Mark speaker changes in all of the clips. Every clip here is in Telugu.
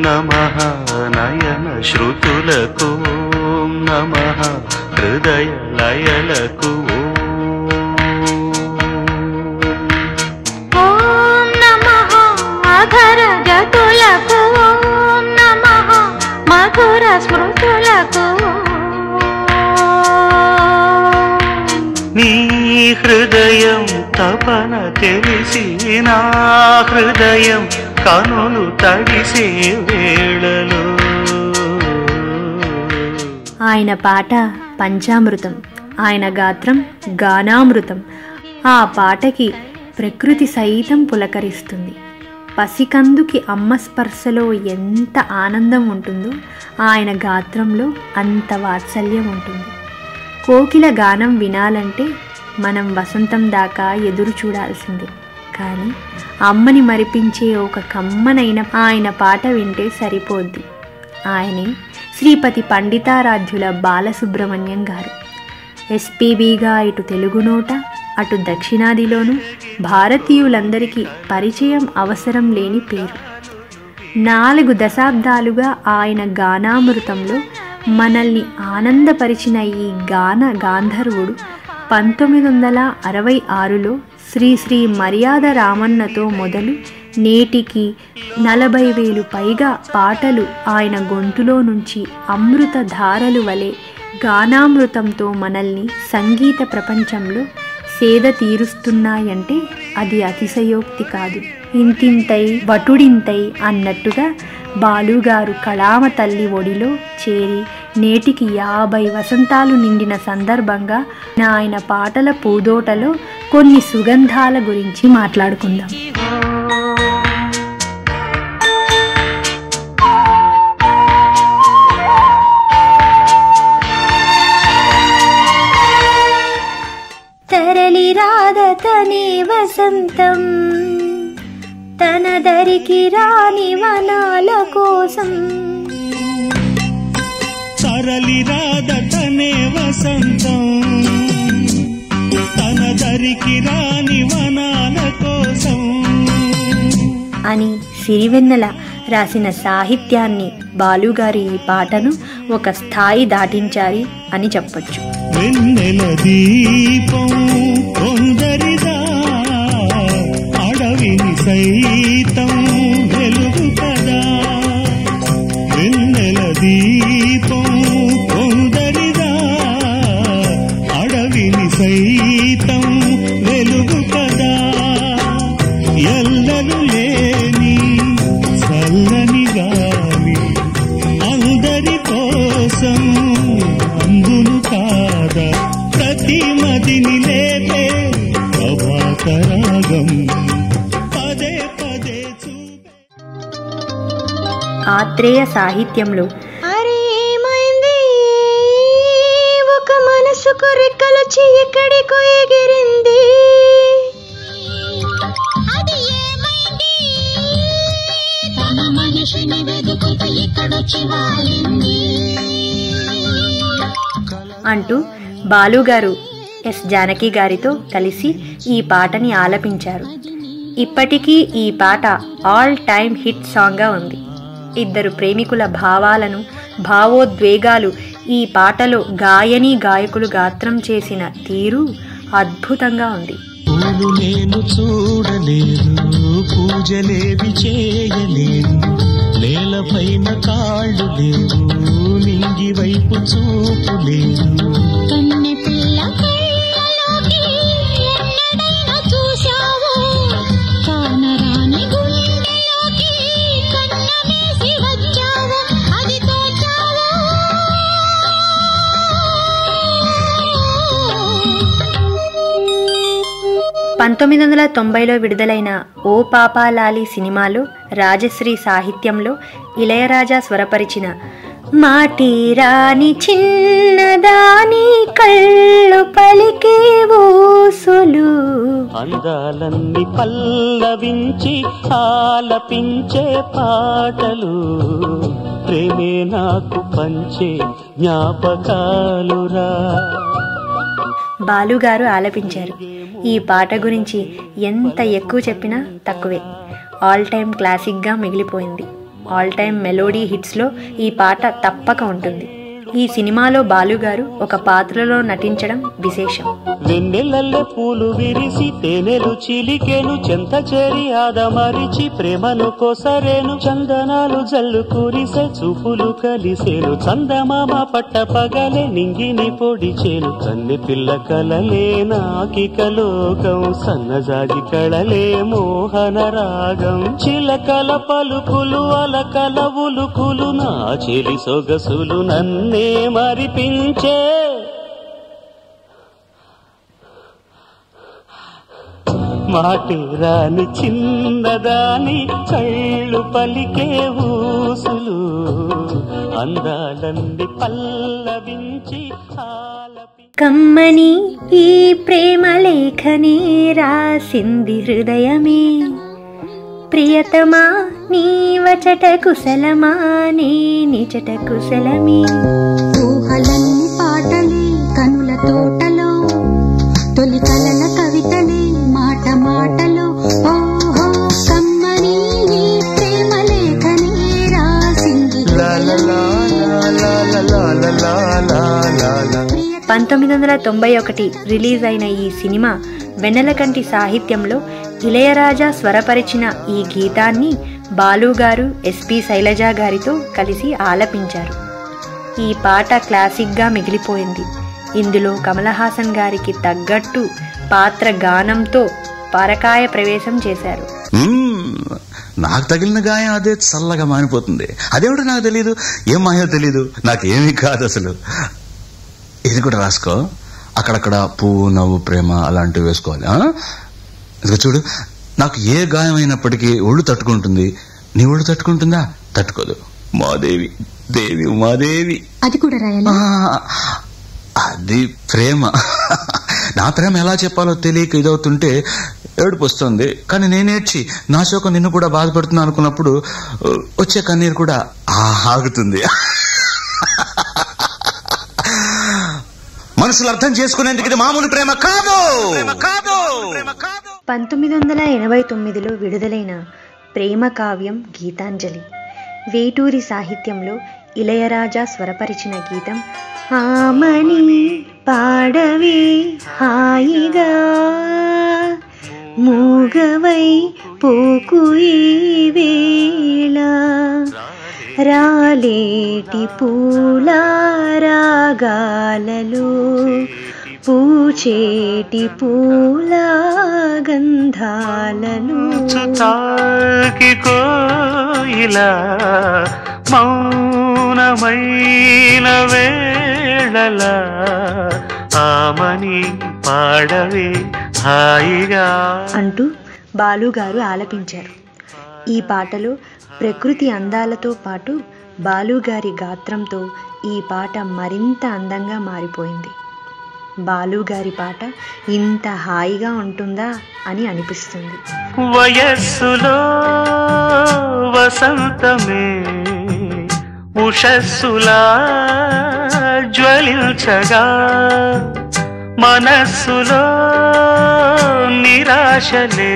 Speaker 1: నమ నయన శృతులకు ఓం నమ హృదయ లయలకు
Speaker 2: ఓం నమః అధర జతులకు ఓం నమః మధుర స్మృతులకు
Speaker 1: నీ హృదయం తపన తెలిసి నా హృదయం కనులు తడిసే వేళలో
Speaker 3: ఆయన పాట పంచామృతం ఆయన గాత్రం గానామృతం ఆ పాటకి ప్రకృతి సైతం పులకరిస్తుంది పసికందుకి అమ్మ స్పర్శలో ఎంత ఆనందం ఉంటుందో ఆయన గాత్రంలో అంత వాత్సల్యం ఉంటుంది కోకిల గానం వినాలంటే మనం వసంతం దాకా ఎదురు చూడాల్సిందే కానీ అమ్మని మరిపించే ఒక కమ్మనైన ఆయన పాట వింటే సరిపోద్ది ఆయనే శ్రీపతి పండితారాధ్యుల బాలసుబ్రహ్మణ్యం గారు ఎస్పీబీగా ఇటు తెలుగు నోట అటు దక్షిణాదిలోనూ భారతీయులందరికీ పరిచయం అవసరం లేని పేరు నాలుగు దశాబ్దాలుగా ఆయన గానామృతంలో మనల్ని ఆనందపరిచిన ఈ గాన గాంధర్వుడు పంతొమ్మిది వందల అరవై ఆరులో శ్రీ శ్రీ మర్యాద రామన్నతో మొదలు నేటికి నలభై వేలు పైగా పాటలు ఆయన గొంతులో నుంచి అమృత ధారలు వలె గానామృతంతో మనల్ని సంగీత ప్రపంచంలో సేద తీరుస్తున్నాయంటే అది అతిశయోక్తి కాదు ఇంతింతై వటుడింతై అన్నట్టుగా బాలుగారు కళామ తల్లి ఒడిలో చేరి నేటికి యాభై వసంతాలు నిండిన సందర్భంగా ఆయన పాటల పూదోటలో కొన్ని సుగంధాల గురించి మాట్లాడుకుందాం తరలి రాదతనే వసంతం తన దరికి రాని వనాల కోసం
Speaker 4: సరళి రాదతనే వసంతం తన దరికి రాని వనాల కోసం
Speaker 3: అని సిరివెన్నెల రాసిన సాహిత్యాన్ని బాలుగారి ఈ పాటను ఒక స్థాయి దాటించారి అని చెప్పొచ్చు
Speaker 4: వెన్నెల దీపం కొందరిదా అడవిని సైతం వెలుగు కదా వెన్నెల దీపం కొందరిదా అడవిని సైతం వెలుగు కదా ఎల్లలు లేని చల్లని గాలి అందరి కోసం అందును కాదా ప్రతి మదిని లేపే ప్రభాకరాగం పదే పదే చూపే
Speaker 3: ఆత్రేయ సాహిత్యంలో
Speaker 2: అరే ఏమైంది ఒక మనసుకు రెక్కలొచ్చి ఎక్కడికో ఎగిరింది అది ఏమైంది తన మనిషిని వెతుకుతూ ఎక్కడొచ్చి వాలింది
Speaker 3: అంటూ బాలుగారు ఎస్ జానకి గారితో కలిసి ఈ పాటని ఆలపించారు ఇప్పటికీ ఈ పాట ఆల్ టైమ్ హిట్ సాంగ్గా ఉంది ఇద్దరు ప్రేమికుల భావాలను భావోద్వేగాలు ఈ పాటలో గాయని గాయకులు గాత్రం చేసిన తీరు అద్భుతంగా ఉంది
Speaker 4: పూలు నేను చూడలేను పూజలేవి చేయలేను నేలపైన కాళ్ళు లేవు నింగి వైపు చూపు లేదు
Speaker 2: కన్నె పిల్ల కళ్ళలోకి ఎన్నడైనా చూశావో కానరాని గుండెలోకి కన్నమేసి వచ్చావో అది తోచావో
Speaker 3: పంతొమ్మిది వందల తొంభైలో విడుదలైన ఓ పాపాలాలి సినిమాలో రాజశ్రీ సాహిత్యంలో ఇళయరాజా స్వరపరిచిన మాటి రాని చిన్నదాని కళ్ళు పలికే ఊసులు
Speaker 1: అందాలన్నీ పల్లవించి ఆలపించే పాటలు ప్రేమే నాకు పంచే జ్ఞాపకాలురా
Speaker 3: బాలుగారు ఆలపించారు ఈ పాట గురించి ఎంత ఎక్కువ చెప్పినా తక్కువే ఆల్ టైమ్ క్లాసిక్గా మిగిలిపోయింది ఆల్ టైమ్ మెలోడీ హిట్స్లో ఈ పాట తప్పక ఉంటుంది ఈ సినిమాలో బాలుగారు ఒక పాత్రలో నటించడం విశేషం
Speaker 1: వెన్నెలల్లె పూలు విరిసి తేనెలు చిలికెను చెంత చేరి ఆదమరిచి ప్రేమను కొసరేను చందనాలు జల్లు కురిసే చూపులు కలిసేను చందమామ పట్ట పగలే నింగిని పొడిచేను కన్నె పిల్ల కలలే నాకిక లోకం సన్నజాజి కళలే మోహన రాగం చిలకల పలుకులు అలకల ఉలుకులు నా చెలి సొగసులు నన్నే మరిపించే మాటి రాని చిన్నదాని కళ్ళు పలికే ఊసులు అందాలన్నీ పల్లవించి ఆలపి
Speaker 3: కమ్మని ఈ ప్రేమ లేఖనే రాసింది హృదయమే ప్రియతమా నీ వచట కుశలమా నే నిచట కుశలమే
Speaker 2: ఊహలన్నీ పాటలే కనుల తోటలో తొలి కలల కవితలే మాట మాటలో ఓహో కమ్మని ఈ ప్రేమ లేఖనే రాసింది
Speaker 3: పంతొమ్మిది వందల తొంభై ఒకటి రిలీజ్ అయిన ఈ సినిమా వెన్నెలకంటి సాహిత్యంలో ఇళయరాజా స్వరపరిచిన ఈ గీతాన్ని బాలుగారు ఎస్పి శైలజ గారితో కలిసి ఆలపించారు ఈ పాట క్లాసిక్గా మిగిలిపోయింది ఇందులో కమలహాసన్ గారికి తగ్గట్టు పాత్ర గానంతో పరకాయ ప్రవేశం చేశారు
Speaker 5: మ్మ్. నాకు తగిలిన గాయం అదే చల్లగా మానిపోతుంది అదేమిటో నాకు తెలియదు ఏం మాయో తెలియదు నాకేమీ కాదు అసలు ఇది కూడా రాసుకో అక్కడక్కడ పువ్వు నవ్వు ప్రేమ అలాంటివి వేసుకోవాలి ఆ? ఇదిగో చూడు నాకు ఏ గాయం అయినప్పటికీ ఒళ్ళు తట్టుకుంటుంది నీ ఒళ్ళు తట్టుకుంటుందా తట్టుకోదు మాదేవి దేవి ఉమాదేవి
Speaker 2: అది కూడా రాయాలి
Speaker 5: ఆ, అది ప్రేమ నా ప్రేమ ఎలా చెప్పాలో తెలియక ఇదవుతుంటే ఏడుపు వస్తుంది కానీ నేనేడ్చి నా శోకం నిన్ను కూడా బాధపడుతున్నా అనుకున్నప్పుడు ఉ, వచ్చే కన్నీరు కూడా ఆ ఆగుతుంది మనుషులు అర్థం చేసుకునేందుకు ఇది మామూలు ప్రేమ కాదు కాదు
Speaker 3: పంతొమ్మిది వందల ఎనభై తొమ్మిదిలో విడుదలైన ప్రేమ కావ్యం గీతాంజలి వేటూరి సాహిత్యంలో ఇళయరాజా స్వరపరిచిన గీతం ఆమని పాడవే హాయిగా మూగవై పోకు ఈ వేళ రాలేటి పూల రాగాలలో పూచేటి పూల గంధాలలో
Speaker 1: తాకి కోయిలా మౌనమైన వేళల ఆమని పాడవే హాయిగా
Speaker 3: అంటూ బాలుగారు ఆలపించారు ఈ పాటలో ప్రకృతి అందాలతో పాటు బాలుగారి గాత్రంతో ఈ పాట మరింత అందంగా మారిపోయింది బాలుగారి పాట ఇంత హాయిగా ఉంటుందా అని అనిపిస్తుంది
Speaker 1: వయస్సులో వసంతమే ఉషస్సులా జ్వలించగా మనస్సులో నిరాశలే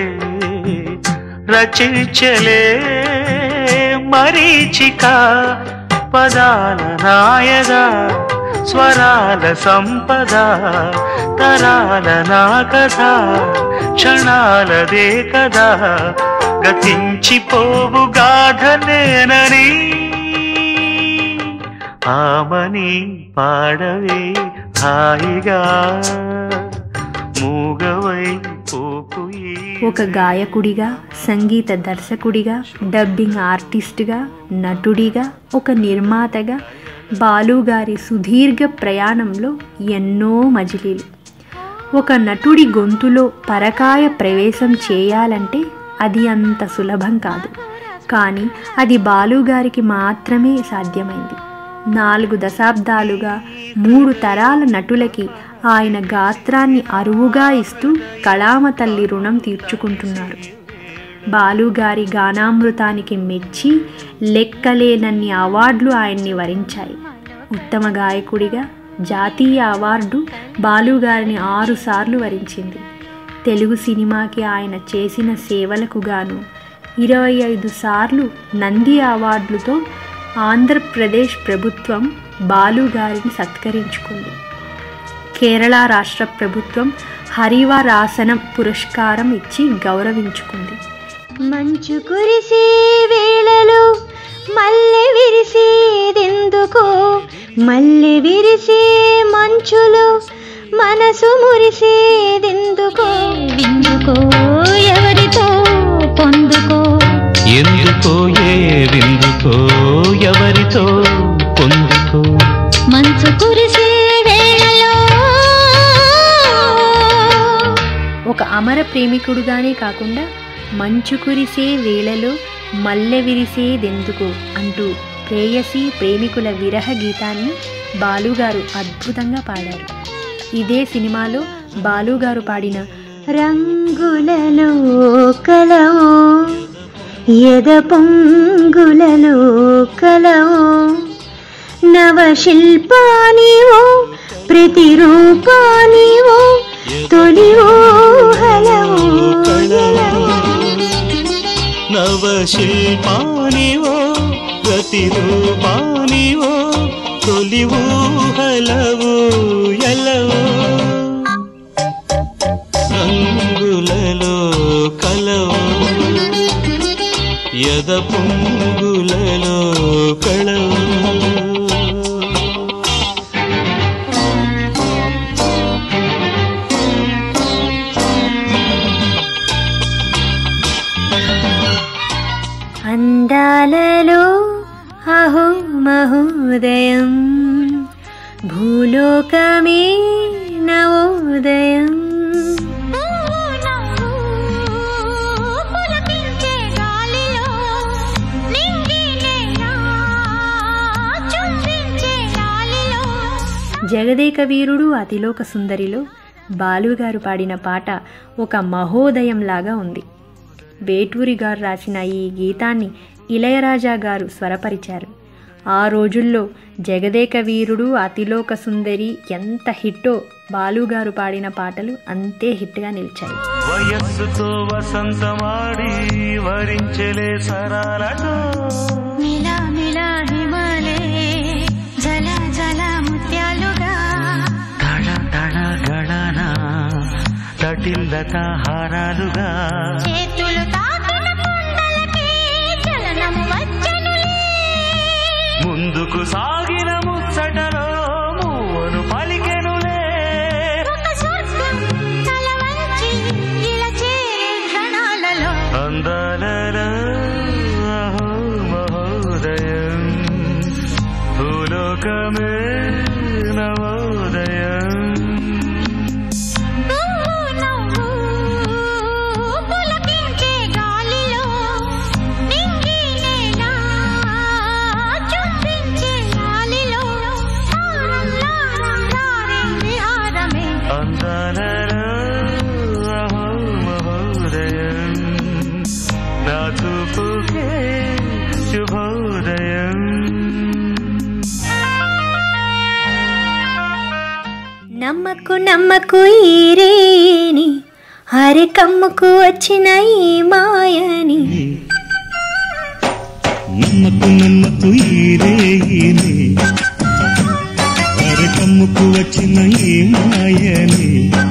Speaker 1: రచించలే మరీచిక పదాల నాయగా స్వరాల సంపద తరాల నా కథ క్షణాలదే కదా గతించిపోవు గాథనేనని ఆమని పాడవే హాయిగా మూగవై పోకు ఈ
Speaker 3: ఒక గాయకుడిగా సంగీత దర్శకుడిగా డబ్బింగ్ ఆర్టిస్ట్గా నటుడిగా ఒక నిర్మాతగా బాలుగారి సుదీర్ఘ ప్రయాణంలో ఎన్నో మజిలీలు ఒక నటుడి గొంతులో పరకాయ ప్రవేశం చేయాలంటే అది అంత సులభం కాదు కానీ అది బాలుగారికి మాత్రమే సాధ్యమైంది నాలుగు దశాబ్దాలుగా మూడు తరాల నటులకి ఆయన గాత్రాన్ని అరువుగా ఇస్తూ కళామ తల్లి రుణం తీర్చుకుంటున్నారు బాలుగారి గానామృతానికి మెచ్చి లెక్కలేనన్ని అవార్డులు ఆయన్ని వరించాయి ఉత్తమ గాయకుడిగా జాతీయ అవార్డు బాలుగారిని ఆరుసార్లు వరించింది తెలుగు సినిమాకి ఆయన చేసిన సేవలకు గాను ఇరవై ఐదు సార్లు నంది అవార్డులతో ఆంధ్రప్రదేశ్ ప్రభుత్వం బాలు గారిని సత్కరించుకుంది కేరళ రాష్ట్ర ప్రభుత్వం హరివరాసనం పురస్కారం ఇచ్చి గౌరవించుకుంది
Speaker 2: మంచు కురిసే వేళలో మల్లె విరిసేదెందుకో మల్లె విరిసే మంచులో మనసు మురిసేదెందుకో విందుకో ఎవరితో పొందుకో
Speaker 1: ఎందుకో ఏ విందుకో ఎవరితో పొందుకో
Speaker 2: మంచు కురిసే వేళలో
Speaker 3: ఒక అమర ప్రేమికుడుగానే కాకుండా మంచు కురిసే వేళలో మల్లె విరిసేదెందుకు అంటూ ప్రేయసి ప్రేమికుల విరహ గీతాన్ని బాలుగారు అద్భుతంగా పాడారు ఇదే సినిమాలో బాలుగారు పాడిన
Speaker 2: రంగులలో కలవో ఎద పొంగులలో కలవో నవశిల్పానివో ప్రతిరూపానివో తొలి ఊహలవో
Speaker 4: నవశిల్పానివో ప్రతిరూపానివో తొలి ఊహలవు ఎలవో రంగులలో కలవు యద పొంగులలో కళవు
Speaker 3: అందాలలో అహో మహోదయం భూలోకమే నవోదయం జగదేక వీరుడు అతిలోక సుందరిలో బాలుగారు పాడిన పాట ఒక మహోదయంలాగా ఉంది వేటూరి గారు రాసిన ఈ గీతాన్ని ఇళయరాజా గారు స్వరపరిచారు ఆ రోజుల్లో జగదేక వీరుడు అతిలోక సుందరి ఎంత హిట్టో బాలుగారు పాడిన పాటలు అంతే హిట్గా నిలిచాయి
Speaker 1: వయస్సుతో వసంతమాడి వరించలే సరాలతో
Speaker 2: మిలా మిలా హిమాలే జల జల ముత్యాలుగా
Speaker 1: తడ తడ గడన తటిల్లత హారాలుగా
Speaker 2: చేతులు తాకిన కొండలకి చలనము వచ్చనులే
Speaker 1: ముందుకు సాగిన ముచ్చటలో మూవను పలికెనులే
Speaker 2: ఒక స్వర్గం తల వంచి ఇలా చేరే క్షణాలలో
Speaker 1: అందాలలో అహో మహోదయం భూలోకమే నవోదయం
Speaker 2: నువ్వు నవ్వు పులకించే గాలిలో నింగి నేల చూపించే గాలిలో తారం లారం లారే విహారమే
Speaker 1: అందాలలో అహో మహోదయం నా చూపుకే శుభోదయం
Speaker 3: నమ్మకు నమ్మకు ఈరేని హరికమ్మకు వచ్చిన ఈ మాయని
Speaker 4: నమ్మకు నమ్మకు ఈరేగిని అరకమ్ముకు వచ్చిన ఈ మాయని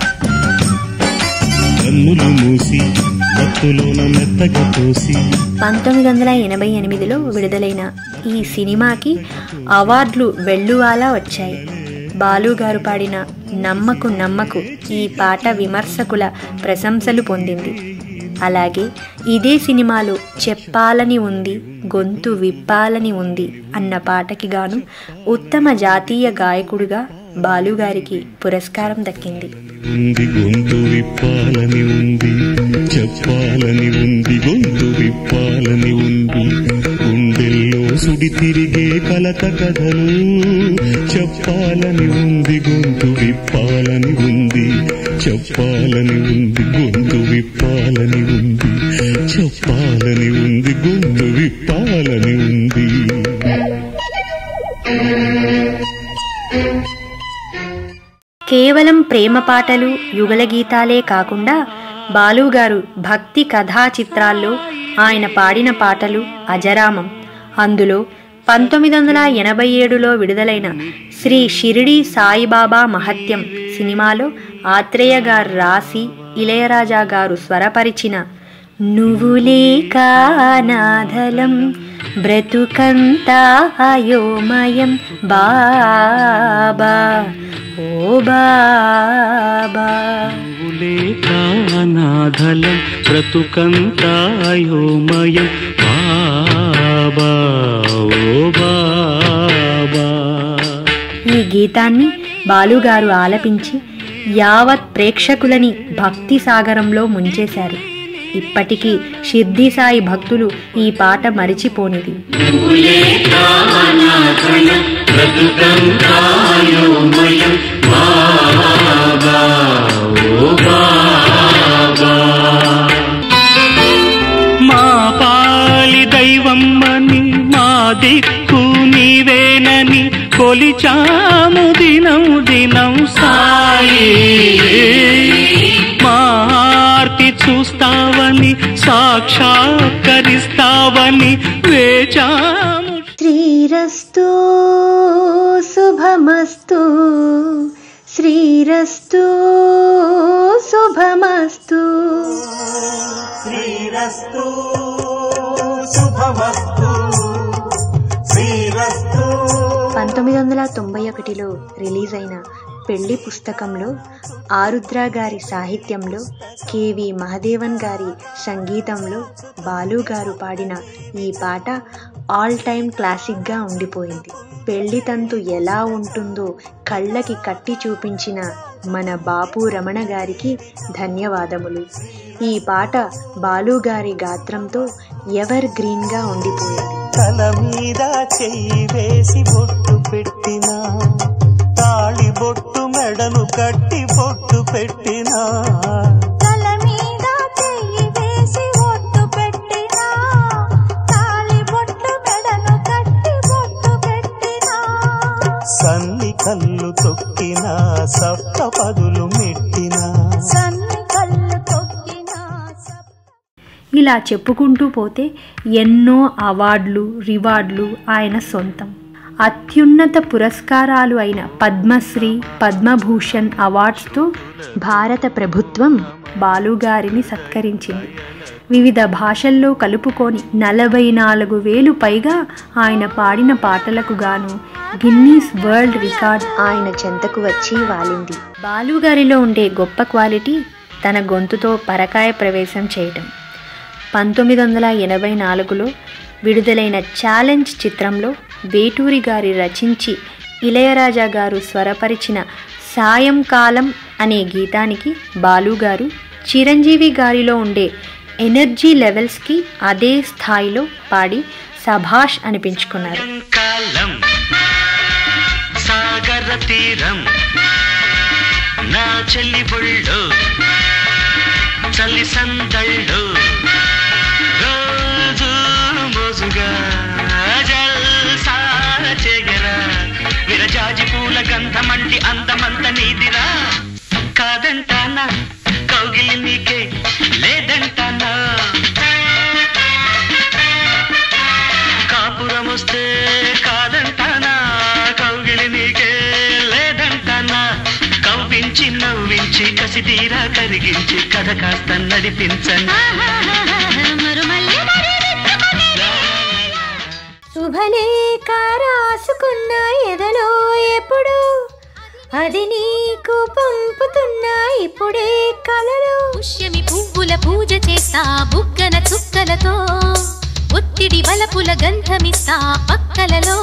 Speaker 4: కన్నులు మూసి మత్తులోన మెత్తగా తోసి
Speaker 3: పంతొమ్మిది వందల ఎనభై ఎనిమిదిలో విడుదలైన ఈ సినిమాకి అవార్డులు వెల్లువాలా వచ్చాయి బాలు గారు పాడిన నమ్మకు నమ్మకు ఈ పాట విమర్శకుల ప్రశంసలు పొందింది అలాగే ఇదే సినిమాలో చెప్పాలని ఉంది గొంతు విప్పాలని ఉంది అన్న పాటకి గాను ఉత్తమ జాతీయ గాయకుడిగా బాలుగారికి పురస్కారం దక్కింది
Speaker 4: ఉంది గొంతు విప్పాలని ఉంది చెప్పాలని ఉంది గొంతు విప్పాలని ఉంది గుండెల్లో సుడి తిరిగే కలత కథలు చెప్పాలని ఉంది గొంతు విప్పాలని ఉంది చెప్పాలని ఉంది గొంతు విప్పాలని ఉంది చెప్పాలని ఉంది గొంతు విప్పాలని ఉంది
Speaker 3: కేవలం ప్రేమ పాటలు యుగల గీతాలే కాకుండా బాలుగారు భక్తి కథా చిత్రాల్లో ఆయన పాడిన పాటలు అజరామం అందులో పంతొమ్మిది వందల ఎనభై ఏడులో విడుదలైన శ్రీ షిరిడి సాయిబాబా మహత్యం సినిమాలో ఆత్రేయ గారు రాసి ఇళయరాజా గారు స్వరపరిచిన నువ్వులేక నాధలం బ్రతుకంతా అయోమయం బాబా ఓ బాబా
Speaker 1: నాధలం బ్రతుకంతాయోమయం బాబా ఓ బాబా
Speaker 3: ఈ గీతాన్ని బాలుగారు ఆలపించి యావత్ ప్రేక్షకులని భక్తి సాగరంలో ముంచేశారు ఇప్పటికీ షిర్దీ సాయి భక్తులు ఈ పాట మరిచిపోనిది
Speaker 1: మా పాలి దైవమ్మని మా దిక్కు నీవేనని కొలిచాము దినం దినం సాయి మా ఆర్తి చూస్తావని సాక్షాత్కరిస్తావని వేచాము
Speaker 3: శ్రీరస్తు శుభమస్తు శ్రీరస్తు శుభమస్తు
Speaker 4: శ్రీరస్తు శుభమస్తు శ్రీరస్తు
Speaker 3: పంతొమ్మిది వందల తొంభై ఒకటిలో రిలీజ్ అయిన పెళ్లి పుస్తకంలో ఆరుద్ర గారి సాహిత్యంలో కేవి మహదేవన్ గారి సంగీతంలో బాలు గారు పాడిన ఈ పాట ఆల్ టైమ్ క్లాసిక్గా ఉండిపోయింది పెళ్లి తంతు ఎలా ఉంటుందో కళ్ళకి కట్టి చూపించిన మన బాపు రమణ గారికి ధన్యవాదములు ఈ పాట బాలు గారి గాత్రంతో ఎవర్ గ్రీన్గా ఉండిపోయింది
Speaker 4: తల మీద చెయ్యి వేసి బొట్టు పెట్టినా తాళి బొట్టు మెడను కట్టి బొట్టు పెట్టినా
Speaker 2: తల మీద చెయ్యి వేసి ఒట్టు పెట్టినా తాళి బొట్టు మెడను కట్టి బొట్టు పెట్టినా
Speaker 4: సన్ని కళ్ళు తొక్కినా సప్త పదులు మెట్టినా
Speaker 2: సన్ని కళ్ళు తొక్కినా సప్
Speaker 3: ఇలా చెప్పుకుంటూ పోతే ఎన్నో అవార్డులు రివార్డులు ఆయన సొంతం అత్యున్నత పురస్కారాలు అయిన పద్మశ్రీ పద్మభూషణ్ అవార్డ్స్తో భారత ప్రభుత్వం బాలుగారిని సత్కరించింది వివిధ భాషల్లో కలుపుకొని నలభై నాలుగు వేలు పైగా ఆయన పాడిన పాటలకు గాను గిన్నీస్ వరల్డ్ రికార్డ్ ఆయన చెంతకు వచ్చి వాలింది బాలుగారిలో ఉండే గొప్ప క్వాలిటీ తన గొంతుతో పరకాయ ప్రవేశం చేయటం పంతొమ్మిది వందల ఎనభై నాలుగులో విడుదలైన ఛాలెంజ్ చిత్రంలో వేటూరి గారి రచించి ఇళయరాజా గారు స్వరపరిచిన సాయంకాలం అనే గీతానికి బాలుగారు చిరంజీవి గారిలో ఉండే ఎనర్జీ లెవెల్స్కి అదే స్థాయిలో పాడి సభాష్ అనిపించుకున్నారు
Speaker 1: కాలం సాగర తీరం నా చెల్లి బొళ్ళు చల్లి సందళ్ళు రోజు మోజుగా జల్సా చెగరా విరజాజి పూల గంధమంటి అందమంత నీదిరా కాదంటానా కౌగిలి నీకే లేదంటానా కాపురం వస్తే కాదంటానా కౌగిలి నీకే లేదంటానా కవ్వించి నవ్వించి కసి తీరా కరిగించి కథ కాస్త నడిపించండి
Speaker 2: మరుమల్లి మరి విచ్చుకొని
Speaker 3: శుభలేఖ రాసుకున్న ఎదలో ఎప్పుడు అది నీకు పంపుతున్నా ఇప్పుడే కలలో
Speaker 2: పుష్యమి పువ్వుల పూజ చేస్తా బుగ్గన చుక్కలతో ఒత్తిడి వలపుల గంధమిస్తా పక్కలలో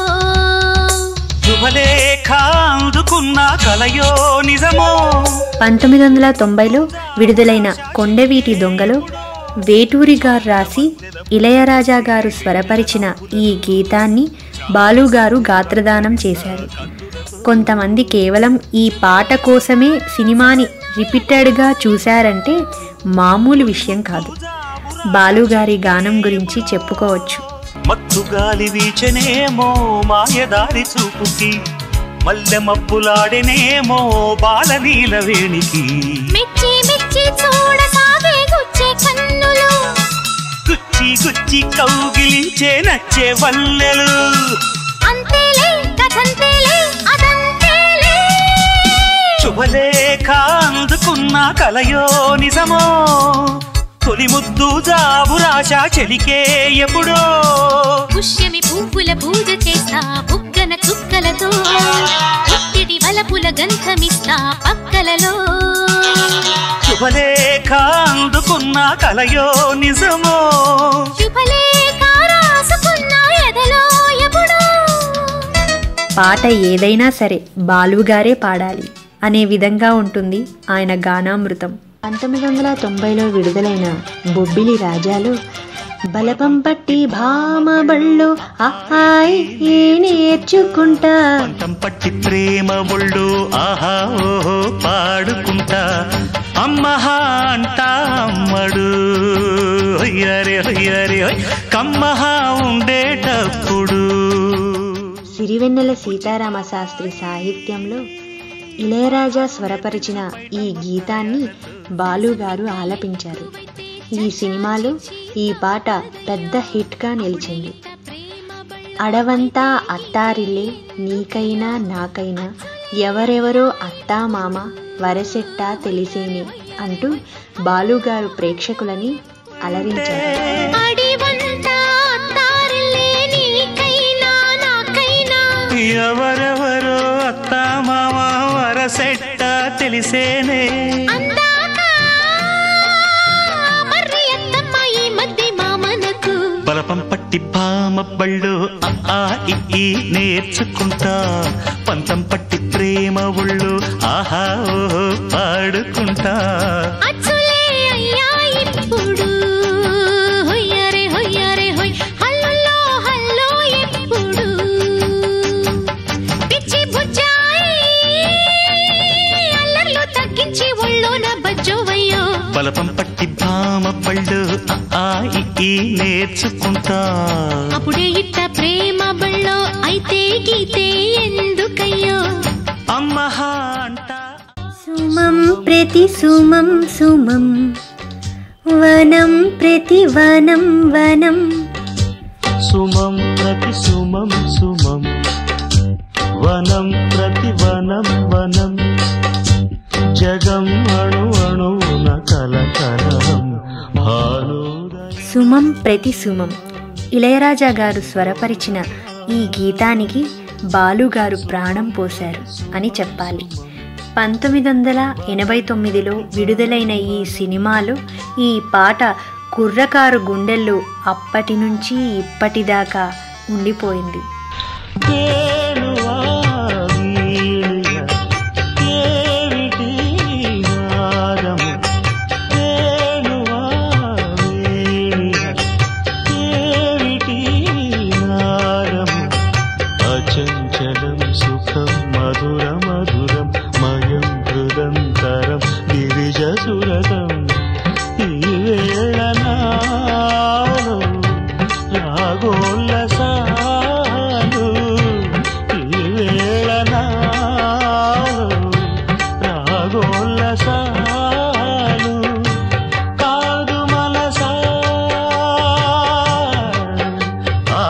Speaker 4: శుభలేఖ అందుకున్న కలయో నిజమో
Speaker 3: పంతొమ్మిది వందల తొంభైలో విడుదలైన కొండవీటి దొంగలో వేటూరి గారు రాసి ఇళయరాజా గారు స్వరపరిచిన ఈ గీతాన్ని బాలుగారు గాత్రదానం చేశారు కొంతమంది కేవలం ఈ పాట కోసమే సినిమాని రిపీటెడ్గా చూశారంటే మామూలు విషయం కాదు బాలుగారి గానం గురించి చెప్పుకోవచ్చు
Speaker 4: మత్తు గాలి వీచెనేమో మాయదారి చూపుకి మల్లె మబ్బులాడెనేమో బాలనీల వేణికి
Speaker 2: మెచ్చి మెచ్చి చూడ సాగే గుచ్చే కన్నులు
Speaker 4: గుచ్చి గుచ్చి గుచ్చి కౌగిలించే నచ్చే వల్లెలు
Speaker 2: అంతేలే కథంతేలే అదంతేలే
Speaker 4: శుభలేఖ అందుకున్న కలయో నిజమో తొలి ముద్దు జాబు రాశ చెలికే ఎప్పుడో
Speaker 2: పుష్యమి పువ్వుల పూజ చేస్తా బుగ్గన చుక్కలతో ఒత్తిడి వలపుల గంధమిస్తా పక్కలలో
Speaker 4: శుభలేఖ అందుకున్న కలయో నిజమో
Speaker 2: శుభలేఖ రాసుకున్న ఎదలో ఎప్పుడో
Speaker 3: పాట ఏదైనా సరే బాలుగారే పాడాలి అనే విధంగా ఉంటుంది ఆయన గానామృతం పంతొమ్మిది వందల తొంభైలో విడుదలైన బొబ్బిలి రాజాలో బలపం పట్టి భామ బళ్ళు అహాయ్ ఏ నేర్చుకుంటా
Speaker 4: పంతం పట్టి ప్రేమ ఒళ్ళు ఆహా ఓహో పాడుకుంటా అమ్మహా అంటా అమ్మడు హొయ్యరే హొయ్యరే హొయ్ కమ్మహా ఉండేటప్పుడు
Speaker 3: సిరివెన్నెల సీతారామ శాస్త్రి సాహిత్యంలో ఇళయరాజా స్వరపరిచిన ఈ గీతాన్ని బాలుగారు ఆలపించారు ఈ సినిమాలో ఈ పాట పెద్ద హిట్గా నిలిచింది అడవంతా అత్తారిల్లే నీకైనా నాకైనా ఎవరెవరో అత్తా మామ వరసెట్టా తెలిసేనే అంటూ బాలుగారు ప్రేక్షకులని అలరించారు
Speaker 2: అడివంతా అత్తారిల్లే నీకైనా నాకైనా
Speaker 4: ఎవరెవరో అత్త మామ వరసెట్ట తెలిసేనే
Speaker 2: అందాక మర్రి అత్తమ్మ ఈ మధ్య మామనకు
Speaker 4: బలపం పట్టి భామ బళ్ళు ఆ ఆ, ఇ, ఈ నేర్చుకుంటా పంతం పట్టి ప్రేమ ఒళ్ళు ఆహా ఓహో పాడుకుంటా
Speaker 2: అచ్చులే అయ్యా ఇప్పుడు హొయ్యరే హొయ్యరే హొయ్ హల్లుల్లో హల్లో ఎప్పుడు పిచ్చి బుజ్జాయి అల్లర్లు తగ్గించి ఒళ్ళోన బజ్జోవయ్యో
Speaker 4: బలపం పట్టి భామ బళ్ళు ఆ ఆ, ఇ, ఈ నేర్చుకుంటా
Speaker 2: అప్పుడే ఇట్ట ప్రేమ బళ్ళో అయితే గీతే ఎందుకయ్యో
Speaker 4: అమ్మహా అంటా
Speaker 3: సుమం ప్రతి సుమం సుమం వనం ప్రతి వనం వనం
Speaker 4: సుమం ప్రతి సుమం సుమం వనం ప్రతి వనం వనం జగం అణు అణువున కలకలం భానుదయ
Speaker 3: సుమం ప్రతి సుమం ఇళయరాజా గారు స్వరపరిచిన ఈ గీతానికి బాలుగారు ప్రాణం పోశారు అని చెప్పాలి పంతొమ్మిది వందల ఎనభై తొమ్మిదిలో విడుదలైన ఈ సినిమాలో ఈ పాట కుర్రకారు గుండెల్లో అప్పటి నుంచి ఇప్పటిదాకా ఉండిపోయింది
Speaker 4: వేణువా వీణుల ఏమిటి నాదము వేణువా వీణుల ఏమిటి నాదము అచంచలం సుఖం మధుర మధురం మయం హృదంతరం గిరిజ సురతం ఈ వేళ నాలో రాగోల్లసాలు ఈ వేళ నాలో రాగోల్లసాలు కాదు మనసా ఆ,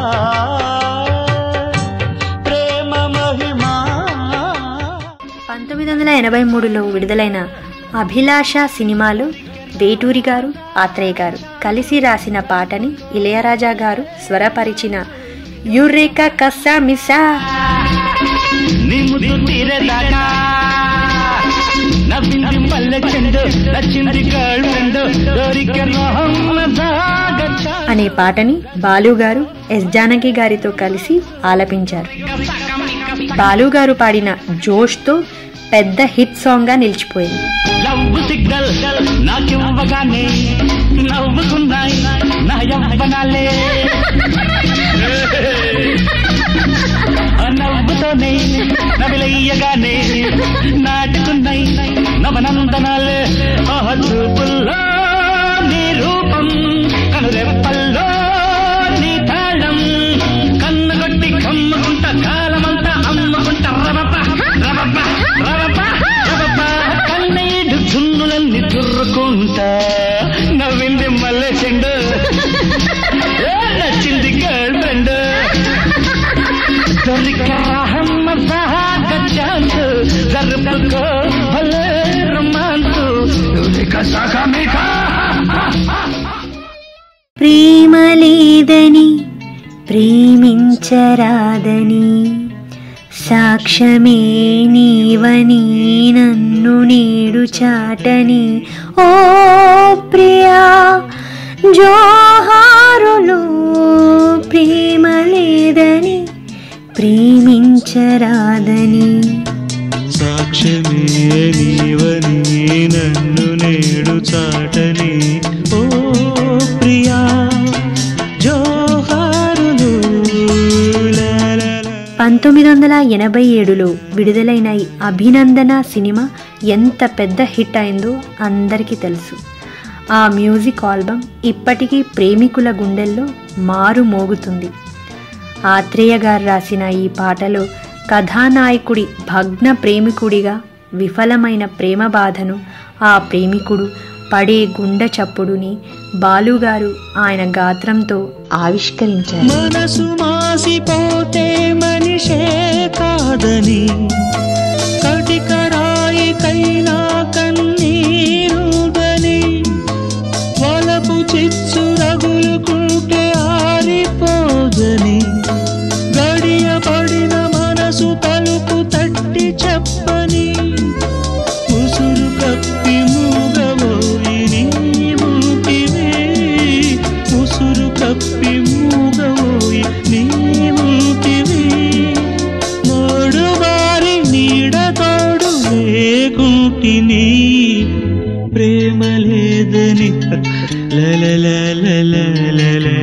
Speaker 4: ప్రేమ మహిమా
Speaker 3: పంతొమ్మిది వందల ఎనభై మూడులో విడుదలైన అభిలాష సినిమాలో వేటూరి గారు ఆత్రేయ గారు కలిసి రాసిన పాటని ఇళయరాజా గారు స్వరపరిచిన యురేకా కస్సా మిస్సా
Speaker 4: నిమ్ముదు తీరేదాకా నవ్వింది మల్లె చెండు నచ్చింది గర్ల్ ఫ్రెండ్ దొరిక
Speaker 3: అనే పాటని బాలు గారు ఎస్ జానకి గారితో కలిసి ఆలపించారు బాలు గారు పాడిన జోష్తో పెద్ద హిట్ సాంగ్గా నిలిచిపోయింది
Speaker 4: లవ్ సిగ్నల్ నాకివ్వగానే నవ్వుకున్నాయి నా యవ్వనాలే ఆ నవ్వుతోనే నవిలయ్యగానే నాటుకున్నాయి నవనందనాలే ఆ చూపుల్లో నీ రూపం కనురెప్పల్లో నీ తాళం కన్ను కొట్టి కమ్ముకుంట కాలమంతా అమ్ముకుంట రవప రవప రవప రవప కన్నీడు జున్నులన్నీ తుర్రుకుంటా నవ్వింది మల్లె చెండు
Speaker 1: కల్కో భలే రొమాన్సు దునిక సఖ మీఠా
Speaker 3: ప్రేమ లేదని ప్రేమించరాదని సాక్ష్యమే నీవని నన్ను నేడు చాటని ఓ ప్రియా జోహారులు ప్రేమ లేదని ప్రేమించరాదని
Speaker 4: సాక్ష్యమే నీవని నన్ను నేడు చాటని ఓ ప్రియా జోహారులు లాలాలా.
Speaker 3: పంతొమ్మిది వందల ఎనభై ఏడులో విడుదలైన ఈ అభినందన సినిమా ఎంత పెద్ద హిట్ అయిందో అందరికీ తెలుసు ఆ మ్యూజిక్ ఆల్బమ్ ఇప్పటికీ ప్రేమికుల గుండెల్లో మారు మోగుతుంది ఆత్రేయ గారు రాసిన ఈ పాటలో కథానాయకుడి భగ్న ప్రేమికుడిగా విఫలమైన ప్రేమ బాధను ఆ ప్రేమికుడు పడే గుండె చప్పుడుని బాలుగారు ఆయన గాత్రంతో ఆవిష్కరించారు
Speaker 4: మనసు మాసిపోతే మనిషే కాదని కటికరాయికైనా కన్నీరుదని వలపు చిచ్చు రగులుకుంటే ఆరిపోదని గడియ పడిన మనసు తలుపు తట్టి చెప్పని ఉసురు కప్పి మూగబోయి నీవుకివే ఉసురు కప్పి మూగబోయి నీవుకివే మోడు బారి నీడ తోడు లేకుంటిని ప్రేమ లేదని లలలలలలలల.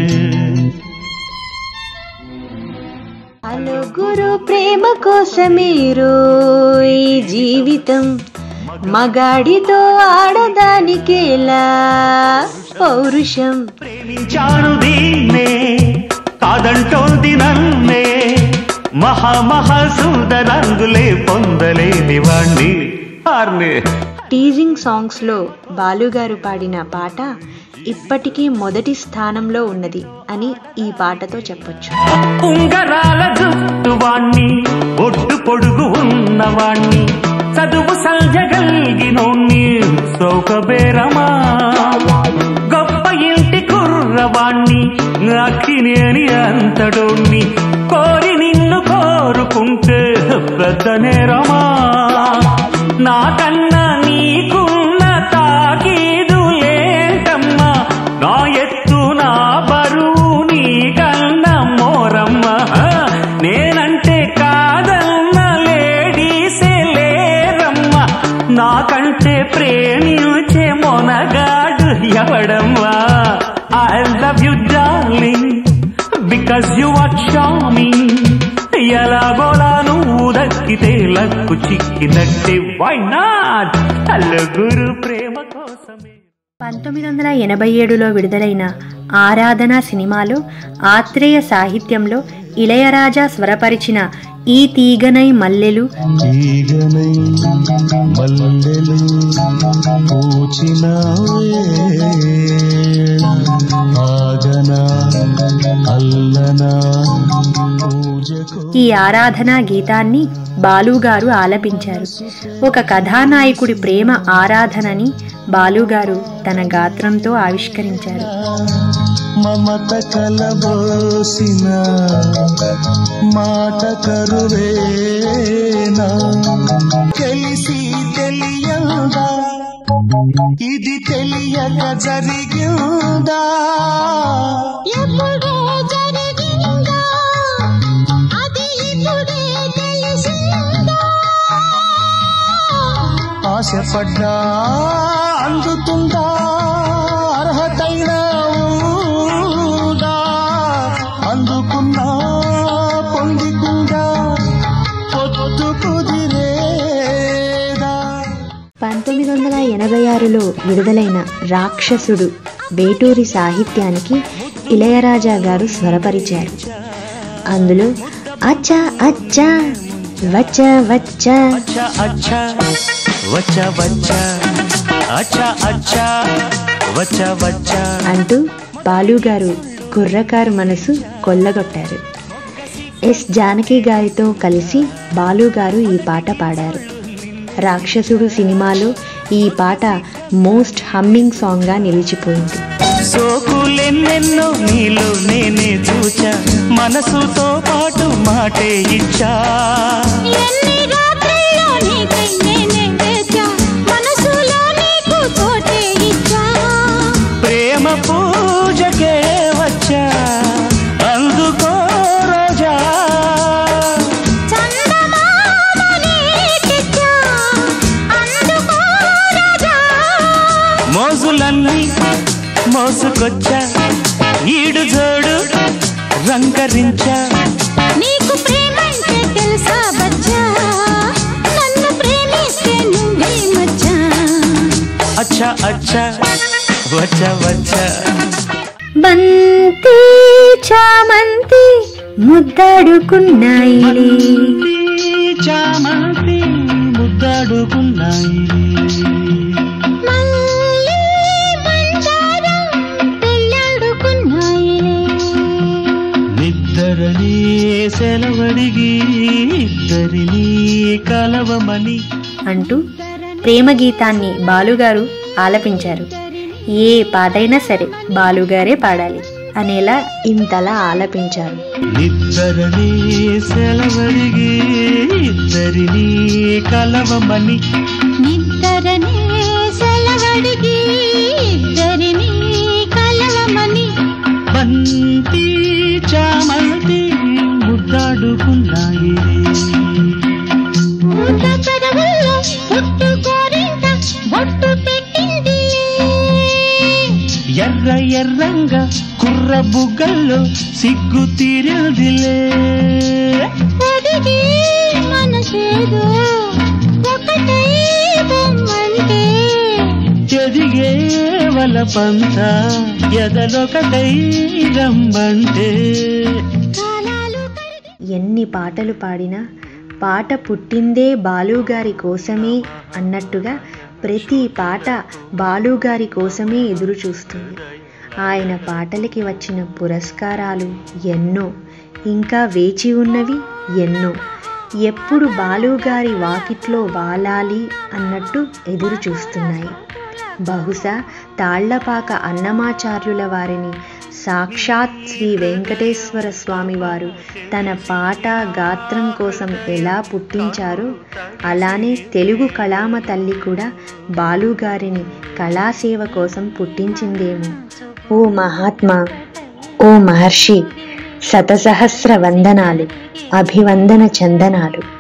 Speaker 3: గురు ప్రేమ కోసమేరో ఈ జీవితం మగాడితో ఆడదానికేలా పౌరుషం
Speaker 4: ప్రేమించాను దీన్నే కాదంటోంది నన్నే మహా మహా సుందరంగులే పొందలేని వాణ్ణి ఆర్నే
Speaker 3: టీజింగ్ సాంగ్స్లో బాలుగారు పాడిన పాట ఇప్పటికీ మొదటి స్థానంలో ఉన్నది అని ఈ పాటతో చెప్పొచ్చు
Speaker 4: ఉంగరాల జుట్టు వాణ్ణి ఒడ్డు పొడుగు ఉన్నవాణ్ణి చదువు సంజగల్గినోణ్ణి సౌకబేరమా గొప్ప ఇంటి కుర్రవాణ్ణి అక్కినేని అంతడోణ్ణి కోరి నిన్ను కోరుకుంటే పెద్ద నేరమా నాకన్నా నీకున్న తాకీదు లేంటమ్మా నా ఎత్తు నా బరువు నీకన్నా మోరమ్మ నేనంటే కాదన్న లేడీసే లేరమ్మ నాకంటే ప్రేమించే మొనగాడు ఎవడమ్మా I love you darling because you are charming ఎలాగోలా నువ్వు దక్కితే లక్కు చిక్కినట్టే వై నాట్ అల్లగురు ప్రేమ కోసమే
Speaker 3: పంతొమ్మిది వందల ఎనభై ఏడులో విడుదలైన ఆరాధన సినిమాలో ఆత్రేయ సాహిత్యంలో ఇళయరాజా స్వరపరిచిన ఈ తీగనై మల్లెలు
Speaker 4: తీగనై మల్లెలు పూచిన ఆగనా అల్లనా పూజకు
Speaker 3: ఈ ఆరాధనా గీతాన్ని బాలుగారు ఆలపించారు ఒక కథానాయకుడి ప్రేమ ఆరాధనని బాలుగారు తన గాత్రంతో ఆవిష్కరించారు
Speaker 4: మమత కలబోసిన మాట కరువేనా తెలిసి తెలియదా ఇది తెలియక జరిగిందా
Speaker 2: ఎప్పుడో జరిగిందా అది ఇప్పుడే తెలిసిందా
Speaker 4: ఆశపడ్డా అందుతుందా అర్హతైన ఉందా అందుకున్నా పొందుకుందా పొద్దు కుదిరేదా
Speaker 3: పంతొమ్మిది వందల ఎనభై ఆరులో విడుదలైన రాక్షసుడు వేటూరి సాహిత్యానికి ఇళయరాజా గారు స్వరపరిచారు అందులో అచ్చా అచ్చా వచ్చ వచ్చ
Speaker 4: అచ్చా అచ్చా వచ్చా వచ్చా అచ్చా అచ్చా వచ్చా వచ్చా
Speaker 3: అంటూ బాలుగారు కుర్రకారు మనసు కొల్లగొట్టారు ఎస్ జానకి గారితో కలిసి బాలుగారు ఈ పాట పాడారు రాక్షసుడు సినిమాలో ఈ పాట మోస్ట్ హమ్మింగ్ సాంగ్గా నిలిచిపోయింది
Speaker 4: సోకులెన్నెన్నో నీలో నేనే చూచా మనసుతో పాటు మాటే ఇచ్చా
Speaker 2: ఎన్ని రాత్రుల్లో నీకై నేనే వేచా మనసులో నీకు చోటే ఇచ్చా
Speaker 4: ప్రేమ పూజకే వచ్చా అందుకో రోజా
Speaker 2: చందమామని తెచ్చా అందుకో రాజా
Speaker 4: మోజులన్నీ మోసుకొచ్చా ఈడు జోడు రంగరించా
Speaker 2: నీకు ప్రేమంటే తెలుసా బచ్చా నన్ను ప్రేమిస్తే నువ్వే మచ్చా
Speaker 4: అచ్చా అచ్చా వచ్చా వచ్చా
Speaker 3: బంతి చామంతి ముద్దాడుకున్నాయిలే
Speaker 4: చామంతి ముద్దాడుకున్నాయి
Speaker 2: మళ్ళీ బంజారం పెళ్ళాడుకున్నాయిలే
Speaker 4: నిద్దరని సెలవడిగి ఇద్దరిని కలవమని
Speaker 3: అంటూ ప్రేమ గీతాన్ని బాలుగారు ఆలపించారు ఏ పాటైనా సరే బాలుగారే పాడాలి అనేలా ఇంతలా ఆలపించారు
Speaker 4: నిద్దరని సెలవడిగి ఇద్దరిని కలవమని
Speaker 2: నిద్దరనే సెలవడిగి ఇద్దరిని కలవమని
Speaker 4: బంతి చామంతి ముద్దాడుకున్నాయి
Speaker 2: పూత పెదవుల్లో పుట్టు కోరింత బొట్టు పెట్టింది
Speaker 4: ఎర్ర ఎర్రంగా కుర్ర బుగ్గల్లో సిగ్గు తీరిందిలే
Speaker 2: ఒదిగి మనసేదో ఒకటై బొమ్మంటే
Speaker 4: ఎదిగే వల పంత ఎదలొకటై రమ్మంటే
Speaker 2: కాలాలు కరిగి
Speaker 3: ఎన్ని పాటలు పాడినా పాట పుట్టిందే బాలుగారి కోసమే అన్నట్టుగా ప్రతి పాట బాలుగారి కోసమే ఎదురు చూస్తుంది ఆయన పాటలకి వచ్చిన పురస్కారాలు ఎన్నో ఇంకా వేచి ఉన్నవి ఎన్నో ఎప్పుడు బాలుగారి వాకిట్లో వాలాలి అన్నట్టు ఎదురు చూస్తున్నాయి బహుశా తాళ్లపాక అన్నమాచార్యుల వారిని సాక్షాత్ శ్రీ వెంకటేశ్వర స్వామి వారు తన పాట గాత్రం కోసం ఎలా పుట్టించారో అలానే తెలుగు కళామ తల్లి కూడా బాలుగారిని కళాసేవ కోసం పుట్టించిందేమో ఓ మహాత్మా ఓ మహర్షి శతసహస్ర వందనాలు అభివందన చందనాలు